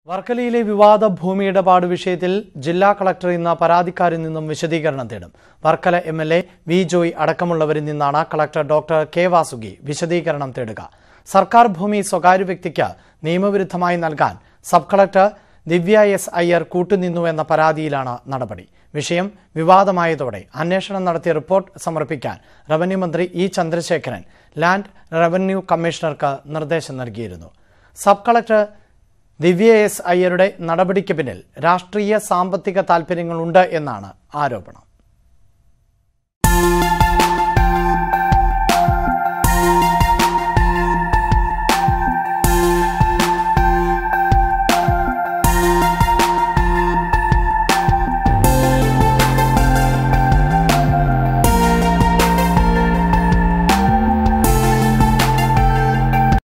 വർക്കലയിലെ വിവാദ ഭൂമി ഇടപാട് വിഷയത്തിൽ ജില്ലാ കളക്ടർ ഇന്ന് പരാതിക്കാരിൽ നിന്നും വിശദീകരണം തേടും Varkala M L A V Joy അടക്കമുള്ളവരിൽ നിന്നാണ് കളക്ടർ ഡോക്ടർ കെ വാസുകി വിശദീകരണം തേടുക സർക്കാർ ഭൂമി സ്വകാര്യ വ്യക്തിക്ക് നിയമവിരുദ്ധമായി നൽകാൻ sub collector Divya S Iyer കൂട്ടുനിന്നു എന്ന പരാതിയിലാണ് നടപടി വിഷയം വിവാദമായതോടെ അന്വേഷണം നടത്തി റിപ്പോർട്ട് സമർപ്പിക്കാൻ റവന്യൂ മന്ത്രി ഇ ചന്ദ്രശേഖരൻ ലാൻഡ് റവന്യൂ കമ്മീഷണർക്ക് നിർദ്ദേശം നൽകിയിരുന്നു സബ് കളക്ടർ ദിവ്യ എസ് അയ്യരുടെ നടപടിക്ക് പിന്നിൽ രാഷ്ട്രീയ സാമ്പത്തിക താൽപ്പര്യങ്ങളുണ്ട് എന്നാണ് ആരോപണം